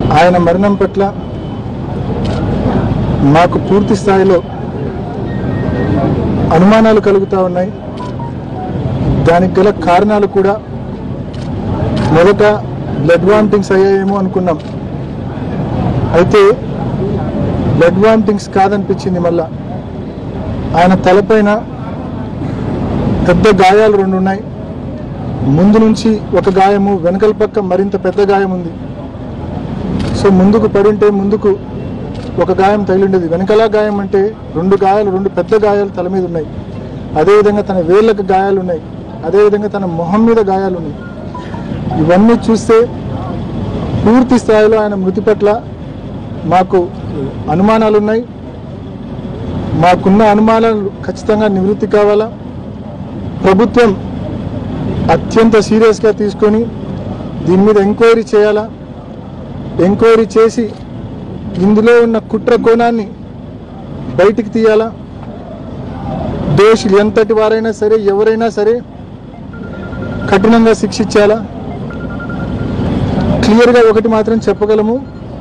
ఆయన మరణం పట్ల మాకు పూర్తి స్థాయిలో అనుమానాలు కలుగుతూ ఉన్నాయి దానికి గల కారణాలు కూడా మొదట బ్లడ్ వామిటింగ్స్ అయ్యాయేమో అనుకున్నాం అయితే బ్లడ్ వామిటింగ్స్ కాదనిపించింది మళ్ళా ఆయన తలపైన పెద్ద గాయాలు రెండు ఉన్నాయి ముందు నుంచి ఒక గాయము వెనకల పక్క మరింత పెద్ద గాయం ఉంది సో ముందుకు పడుంటే ముందుకు ఒక గాయం తగిలిండేది వెనకలా గాయం అంటే రెండు గాయాలు రెండు పెద్ద గాయాలు తల మీద ఉన్నాయి అదేవిధంగా తన వేళ్ళకు గాయాలు ఉన్నాయి అదేవిధంగా తన మొహం మీద గాయాలు ఉన్నాయి ఇవన్నీ చూస్తే పూర్తి స్థాయిలో ఆయన మృతి పట్ల మాకు అనుమానాలు ఉన్నాయి మాకున్న అనుమానాలు ఖచ్చితంగా నివృత్తి కావాలా ప్రభుత్వం అత్యంత సీరియస్గా తీసుకొని దీని మీద ఎంక్వైరీ చేయాలా ఎంక్వైరీ చేసి ఇందులో ఉన్న కుట్ర కోణాన్ని బయటికి తీయాలా దోషులు ఎంతటి వారైనా సరే ఎవరైనా సరే కఠినంగా శిక్షించాలా క్లియర్గా ఒకటి మాత్రం చెప్పగలము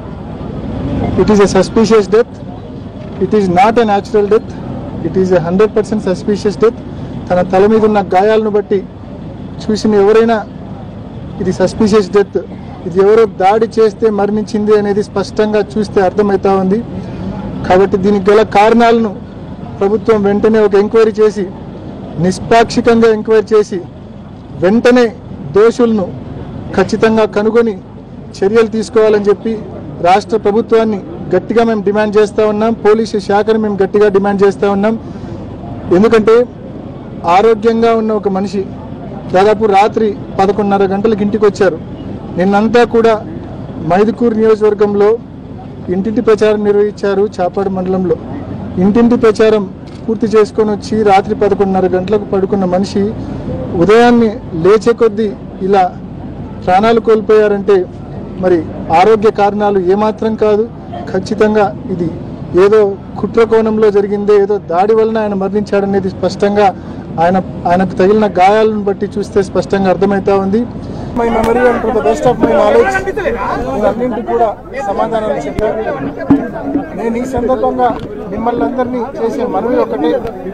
it is a suspicious death it is not a natural death it is a hundred percent suspicious death తన తల మీద ఉన్న గాయాలను బట్టి చూసిన ఎవరైనా ఇది సస్పీషియస్ డెత్ ఇది ఎవరో దాడి చేస్తే మరణించింది అనేది స్పష్టంగా చూస్తే అర్థమవుతా ఉంది కాబట్టి దీనికి గల కారణాలను ప్రభుత్వం వెంటనే ఒక ఎంక్వైరీ చేసి నిష్పాక్షికంగా ఎంక్వైరీ చేసి వెంటనే దోషులను ఖచ్చితంగా కనుగొని చర్యలు తీసుకోవాలని చెప్పి రాష్ట్ర ప్రభుత్వాన్ని గట్టిగా మేము డిమాండ్ చేస్తూ ఉన్నాం పోలీసు శాఖను మేము గట్టిగా డిమాండ్ చేస్తూ ఉన్నాం ఎందుకంటే ఆరోగ్యంగా ఉన్న ఒక మనిషి దాదాపు రాత్రి పదకొండున్నర గంటలకు ఇంటికి వచ్చారు నిన్నంతా కూడా మైదుకూరు నియోజకవర్గంలో ఇంటింటి ప్రచారం నిర్వహించారు చాపాడు మండలంలో ఇంటింటి ప్రచారం పూర్తి చేసుకొని వచ్చి రాత్రి పదకొండున్నర గంటలకు పడుకున్న మనిషి ఉదయాన్నే లేచే కొద్దీ ఇలా ప్రాణాలు కోల్పోయారంటే మరి ఆరోగ్య కారణాలు ఏమాత్రం కాదు ఖచ్చితంగా ఇది ఏదో కుట్ర కోణంలో జరిగిందే ఏదో దాడి వలన ఆయన మరణించాడనేది స్పష్టంగా ఆయన ఆయనకు తగిలిన గాయాలను బట్టి చూస్తే స్పష్టంగా అర్థమవుతా ఉంది my memory and to the best of my knowledge నేను అన్నింటికి కూడా సమాధానాలు చెప్పాను నేను ఈ సందర్భంగా మిమ్మల్ని అందరినీ చేసే మనవి ఒకటే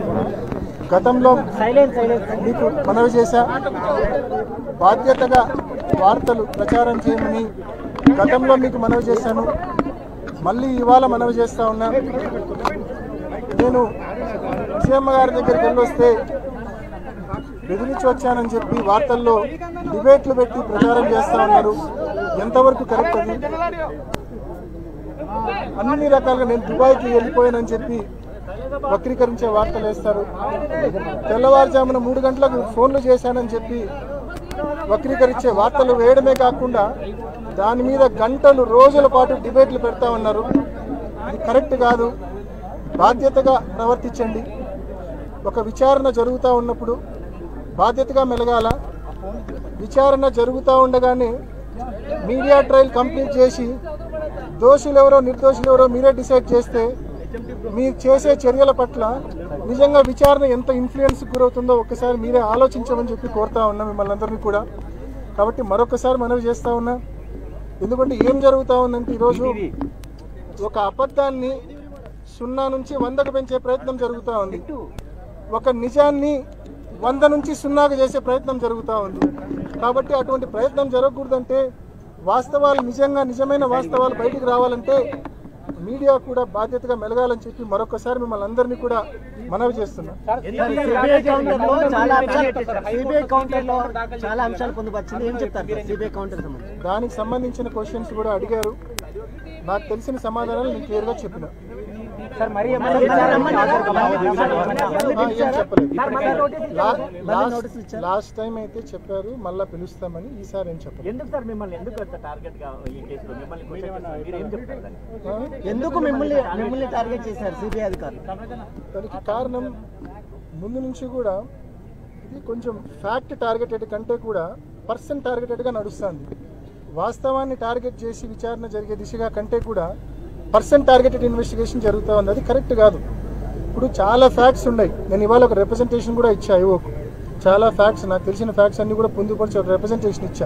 గతంలో మీకు మనవి చేశా బాధ్యతగా వార్తలు ప్రచారం చేయమని గతంలో మీకు మనవి చేశాను మళ్ళీ ఇవాళ మనవి చేస్తా ఉన్నా నేను విజయమ్మ గారి దగ్గరికి వెళ్ళొస్తే బెదిరించి వచ్చానని చెప్పి వార్తల్లో డిబేట్లు పెట్టి ప్రచారం చేస్తా ఉన్నారు ఎంతవరకు కరెక్ట్ అది అన్ని రకాలుగా నేను దుబాయ్కి వెళ్ళిపోయానని చెప్పి వక్రీకరించే వార్తలు వేస్తారు తెల్లవారుజామున మూడు గంటలకు ఫోన్లు చేశానని చెప్పి వక్రీకరించే వార్తలు వేయడమే కాకుండా దాని మీద గంటలు రోజుల పాటు డిబేట్లు పెడతా ఉన్నారు ఇది కరెక్ట్ కాదు బాధ్యతగా ప్రవర్తించండి ఒక విచారణ జరుగుతూ ఉన్నప్పుడు బాధ్యతగా మెలగాల విచారణ జరుగుతూ ఉండగానే మీడియా ట్రయల్ కంప్లీట్ చేసి దోషులు ఎవరో నిర్దోషులు ఎవరో మీరే డిసైడ్ చేస్తే మీరు చేసే చర్యల పట్ల నిజంగా విచారణ ఎంత ఇన్ఫ్లుయెన్స్ గురవుతుందో ఒక్కసారి మీరే ఆలోచించమని చెప్పి కోరుతా ఉన్నా మిమ్మల్ని అందరినీ కూడా కాబట్టి మరొకసారి మనవి చేస్తా ఉన్నా ఎందుకంటే ఏం జరుగుతూ ఉందంటే ఈరోజు ఒక అబద్ధాన్ని సున్నా నుంచి వందకు పెంచే ప్రయత్నం జరుగుతూ ఉంది ఒక నిజాన్ని వంద నుంచి సున్నాకు చేసే ప్రయత్నం జరుగుతూ ఉంది కాబట్టి అటువంటి ప్రయత్నం జరగకూడదంటే వాస్తవాలు నిజంగా నిజమైన వాస్తవాలు బయటికి రావాలంటే మీడియా కూడా బాధ్యతగా మెలగాలని చెప్పి మరొకసారి మిమ్మల్ని అందరినీ కూడా మనవి చేస్తున్నా సిబిఐ కౌంటర్ లో చాలా అంశాలు సిబిఐ కౌంటర్ లో చాలా అంశాలు పొందుపరిచింది ఏం చెప్తారు సార్ సిబిఐ కౌంటర్ సంబంధించి దానికి సంబంధించిన క్వశ్చన్స్ కూడా అడిగారు నాకు తెలిసిన సమాధానాలు నేను క్లియర్గా చెప్పిన సార్ మరి ఆ, ఏం చెప్పలేదు లాస్ట్ టైం అయితే చెప్పారు మళ్ళా పిలుస్తామని ఈసారి ఏం చెప్పలేదు ఎందుకు సార్ మిమ్మల్ని ఎందుకు అంత టార్గెట్ గా ఈ కేసులో మిమ్మల్ని క్వశ్చన్ చేస్తున్నారు? మీరు ఏం చెప్తారు దానికి? ఆ? ఎందుకు మిమ్మల్ని మిమ్మల్ని టార్గెట్ చేశారు సిబిఐ అధికారులు దానికి కారణం ముందు నుంచి కూడా ఇది కొంచెం ఫ్యాక్ట్ టార్గెటెడ్ కంటే కూడా పర్సన్ టార్గెటెడ్గా నడుస్తుంది వాస్తవాన్ని టార్గెట్ చేసి విచారణ జరిగే దిశగా కంటే కూడా పర్సన్ టార్గెటెడ్ ఇన్వెస్టిగేషన్ జరుగుతూ ఉంది అది కరెక్ట్ కాదు ఇప్పుడు చాలా ఫ్యాక్ట్స్ ఉన్నాయి నేను ఇవాళ ఒక రిప్రజెంటేషన్ కూడా ఇచ్చా ఇవ్వకు చాలా ఫ్యాక్ట్స్ నాకు తెలిసిన ఫ్యాక్ట్స్ అన్ని కూడా పొందుపరిచి ఒక రిప్రజెంటేషన్ ఇచ్చా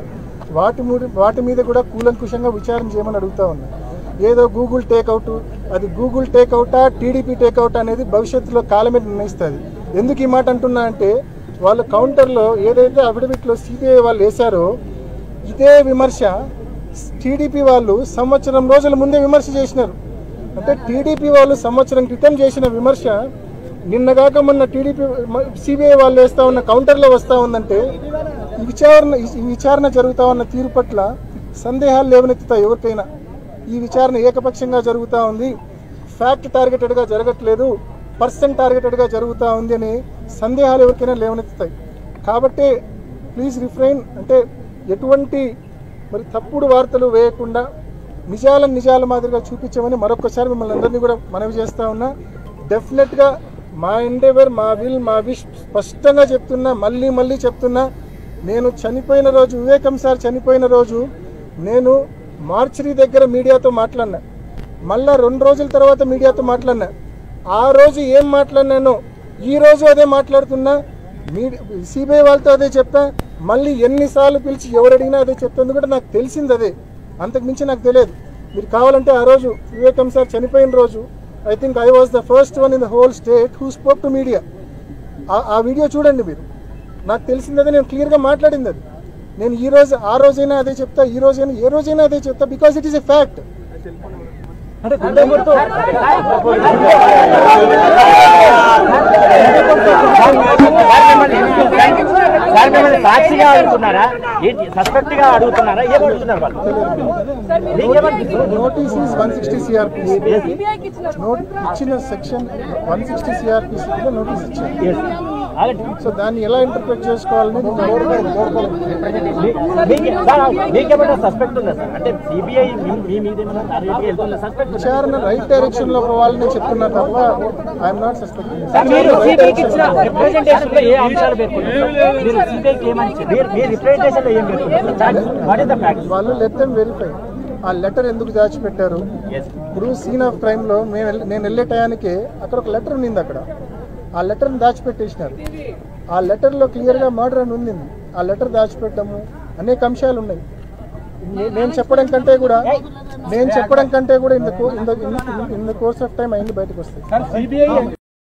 వాటి మీద వాటి మీద కూడా కూలంకుషంగా విచారణ చేయమని అడుగుతా ఉన్నా ఏదో గూగుల్ టేక్అవుట్ అది గూగుల్ టేక్అవుటా టీడీపీ టేక్అవుట్ అనేది భవిష్యత్తులో కాలమే నిర్ణయిస్తుంది ఎందుకు ఈ మాట అంటున్నా అంటే వాళ్ళు కౌంటర్లో ఏదైతే అఫిడవిట్లో సిబిఐ వాళ్ళు వేశారో ఇదే విమర్శ టీడీపీ వాళ్ళు సంవత్సరం రోజుల ముందే విమర్శ చేసినారు అంటే టీడీపీ వాళ్ళు సంవత్సరం క్రితం చేసిన విమర్శ నిన్నగాక మొన్న టీడీపీ సిబిఐ వాళ్ళు వేస్తా ఉన్న కౌంటర్లో వస్తూ ఉందంటే ఈ విచారణ ఈ విచారణ జరుగుతా ఉన్న తీరు పట్ల సందేహాలు లేవనెత్తుతాయి ఎవరికైనా ఈ విచారణ ఏకపక్షంగా జరుగుతూ ఉంది ఫ్యాక్ట్ టార్గెటెడ్గా జరగట్లేదు పర్సన్ టార్గెటెడ్గా జరుగుతూ ఉంది అని సందేహాలు ఎవరికైనా లేవనెత్తుతాయి కాబట్టి ప్లీజ్ రిఫ్రైన్ అంటే ఎటువంటి మరి తప్పుడు వార్తలు వేయకుండా నిజాలను నిజాల మాదిరిగా చూపించమని మరొకసారి మిమ్మల్ని అందరినీ కూడా మనవి చేస్తా ఉన్నా డెఫినెట్గా మా ఎండేవర్ మా విల్ మా విష్ స్పష్టంగా చెప్తున్నా మళ్ళీ మళ్ళీ చెప్తున్నా నేను చనిపోయిన రోజు వివేకం సార్ చనిపోయిన రోజు నేను మార్చరీ దగ్గర మీడియాతో మాట్లాడినా మళ్ళా రెండు రోజుల తర్వాత మీడియాతో మాట్లాడినా ఆ రోజు ఏం మాట్లాడినానో ఈ రోజు అదే మాట్లాడుతున్నా మీడియా సిబిఐ వాళ్ళతో అదే చెప్పా మళ్ళీ ఎన్నిసార్లు పిలిచి ఎవరు అడిగినా అదే చెప్తుంది కూడా నాకు తెలిసింది అదే అంతకు మించి నాకు తెలియదు మీరు కావాలంటే ఆ రోజు వివేకం సార్ చనిపోయిన రోజు I think I was the first one in the whole state who spoke to media ఆ వీడియో చూడండి మీరు నాకు తెలిసింది అదే నేను క్లియర్గా మాట్లాడింది అది నేను ఈ రోజు ఆ రోజైనా అదే చెప్తా ఈ రోజైనా ఏ రోజైనా అదే చెప్తా because it is a fact అంటే గుండె గుర్తు సార్ మిమ్మల్ని సాక్షిగా అడుగుతున్నారా ఏంటి సస్పెక్ట్ గా అడుగుతున్నారా ఏం అడుగుతున్నారు వాళ్ళు మీకేమనిపిస్తుంది notice is one sixty CRPC note ఇచ్చిన సెక్షన్ వన్ సిక్స్టీ సిఆర్పిసి కింద నోటీస్ ఇచ్చారు ఆగండి. సో దాన్ని ఎలా ఇంటర్ప్రిట్ చేసుకోవాలని మీ- మీకే- సార్, మీకేమైనా సస్పెక్ట్ ఉందా సార్ అంటే సిబిఐ మీ మీద ఏమైనా టార్గెట్ వెళ్తుందా సస్పెక్ట్ ఉందా? విచారణ రైట్ డైరెక్షన్ లో పోవాలని చెప్తున్నా తప్ప ఐఎమ్ నాట్ సస్పెక్టింగ్ సార్, మీరు సిబిఐకి ఇచ్చిన రిప్రజెంటేషన్ లో ఏ అంశాలు పేర్కొన్నారు మీరు సిబిఐకి ఏమని చెప్పారు? మీరు మీ రిప్రజెంటేషన్ లో ఏం పేర్కొన్నారు వాట్ ఇస్ ద ఫ్యాక్ట్ వాళ్ళు లెట్ దెమ్ వెరిఫై ఆ లెటర్ ఎందుకు దాచిపెట్టారు ఇప్పుడు సీన్ ఆఫ్ క్రైమ్ లో మేము వెళ్ళ- నేను వెళ్ళే టయానికి అక్కడ ఒక లెటర్ ఉన్నింది అక్కడ ఆ లెటర్ని దాచిపెట్టేసినారు ఆ లెటర్లో క్లియర్గా మర్డర్ అని ఉంది ఆ లెటర్ దాచిపెట్టడము అనేక అంశాలు ఉన్నాయి నే- నేను చెప్పడం కంటే కూడా నేను చెప్పడం కంటే కూడా in the in the in the course of time అయింది బయటకు వస్తాయి